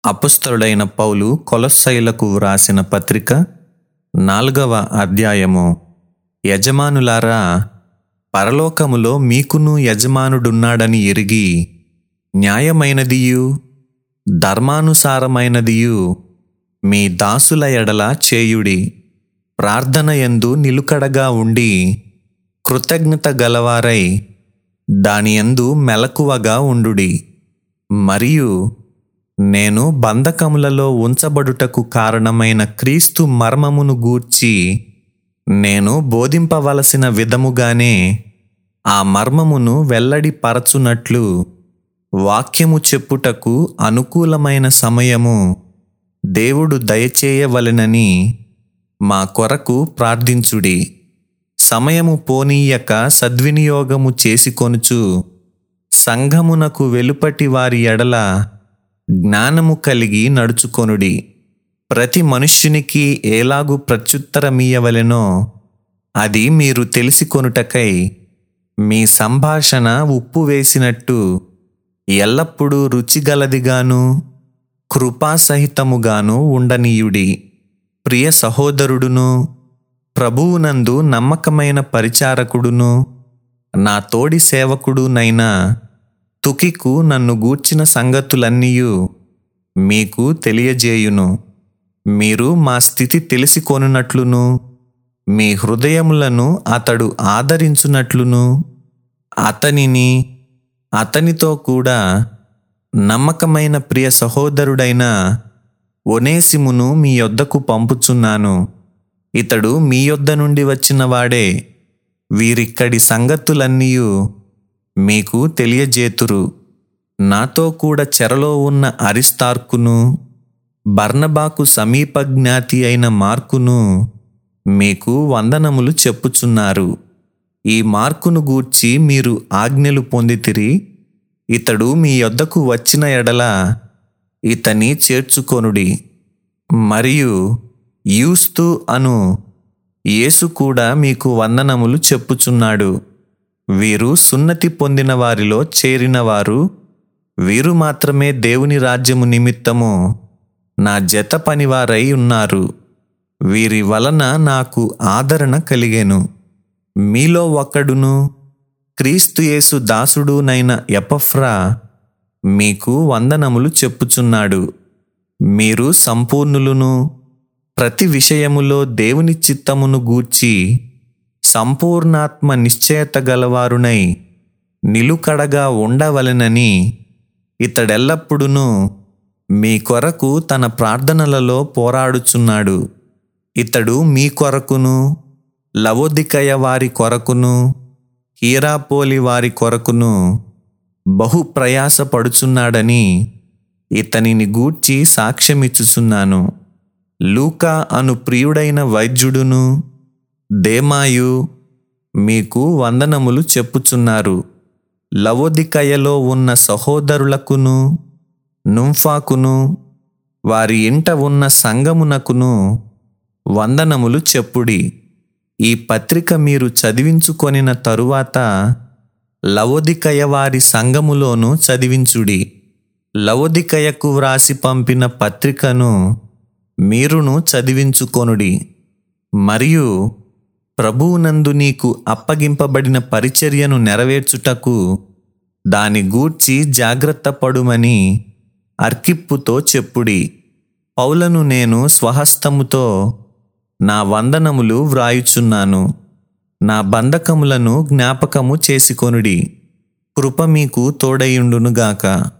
అపుస్తలుడైన పౌలు కొలస్సైలకు వ్రాసిన పత్రిక నాలుగవ అధ్యాయము యజమానులారా పరలోకములో మీకును యజమానుడున్నాడని ఎరిగి న్యాయమైనదియు ధర్మానుసారమైనదియు మీ దాసుల ఎడల చేయుడి ప్రార్థన యందు నిలుకడగా ఉండి కృతజ్ఞత గలవారై దాని యందు మెలకువగా ఉండుడి మరియు నేను బంధకములలో ఉంచబడుటకు కారణమైన క్రీస్తు మర్మమును గూర్చి నేను బోధింపవలసిన విధముగానే ఆ మర్మమును వెల్లడి పరచునట్లు వాక్యము చెప్పుటకు అనుకూలమైన సమయము దేవుడు దయచేయవలెనని మా కొరకు ప్రార్థించుడి సమయము పోనీయక సద్వినియోగము చేసుకొనుచు సంఘమునకు వెలుపటి వారి ఎడల జ్ఞానము కలిగి నడుచుకొనుడి ప్రతి మనుష్యునికి ఏలాగు ప్రత్యుత్తరమీయవలెనో అది మీరు తెలిసికొనుటకై మీ సంభాషణ ఉప్పు వేసినట్టు ఎల్లప్పుడూ రుచిగలదిగాను కృపాసహితముగాను ఉండనీయుడి ప్రియ సహోదరుడును ప్రభువునందు నమ్మకమైన పరిచారకుడును నా తోడి సేవకుడునైనా తుకికు నన్ను గూర్చిన సంగతులన్నీయు మీకు తెలియజేయును మీరు మా స్థితి తెలిసికొనున్నట్లును మీ హృదయములను అతడు ఆదరించునట్లును అతనిని అతనితో కూడా నమ్మకమైన ప్రియ సహోదరుడైన ఒనేసిమును మీ యొద్దకు పంపుచున్నాను ఇతడు మీ యొద్ద నుండి వచ్చిన వాడే వీరిక్కడి సంగతులన్నీయు మీకు తెలియజేతురు నాతో కూడా చెరలో ఉన్న అరిస్తార్కును బర్నబాకు సమీప జ్ఞాతి అయిన మార్కును మీకు వందనములు చెప్పుచున్నారు ఈ మార్కును గూర్చి మీరు ఆజ్ఞలు పొందితిరి ఇతడు మీ యొద్దకు వచ్చిన ఎడల ఇతని చేర్చుకొనుడి మరియు యూస్తు అను యేసు కూడా మీకు వందనములు చెప్పుచున్నాడు వీరు సున్నతి పొందిన వారిలో చేరినవారు వీరు మాత్రమే దేవుని రాజ్యము నిమిత్తము నా జత పనివారై ఉన్నారు వీరి వలన నాకు ఆదరణ కలిగెను మీలో ఒకడును క్రీస్తు యేసు దాసుడునైన ఎపఫ్రా మీకు వందనములు చెప్పుచున్నాడు మీరు సంపూర్ణులును ప్రతి విషయములో దేవుని చిత్తమును గూర్చి సంపూర్ణాత్మ నిశ్చయత గలవారునై నిలుకడగా ఉండవలెనని ఇతడెల్లప్పుడును మీ కొరకు తన ప్రార్థనలలో పోరాడుచున్నాడు ఇతడు మీ కొరకును లవోదికయ వారి కొరకును హీరాపోలి వారి కొరకును బహు ప్రయాసపడుచున్నాడని ఇతనిని గూర్చి సాక్ష్యమిచ్చుచున్నాను లూకా అను ప్రియుడైన వైద్యుడును దేమాయు మీకు వందనములు చెప్పుచున్నారు లవోదికయలో ఉన్న సహోదరులకును నుంఫాకును వారి ఇంట ఉన్న సంగమునకును వందనములు చెప్పుడి ఈ పత్రిక మీరు చదివించుకొనిన తరువాత లవోదికయ వారి సంఘములోను చదివించుడి లవోదికయకు వ్రాసి పంపిన పత్రికను మీరును చదివించుకొనుడి మరియు ప్రభువునందు నీకు అప్పగింపబడిన పరిచర్యను నెరవేర్చుటకు దాని గూర్చి జాగ్రత్త పడుమని అర్కిప్పుతో చెప్పుడి పౌలను నేను స్వహస్తముతో నా వందనములు వ్రాయుచున్నాను నా బంధకములను జ్ఞాపకము చేసుకొనుడి కృప మీకు తోడయుండునుగాక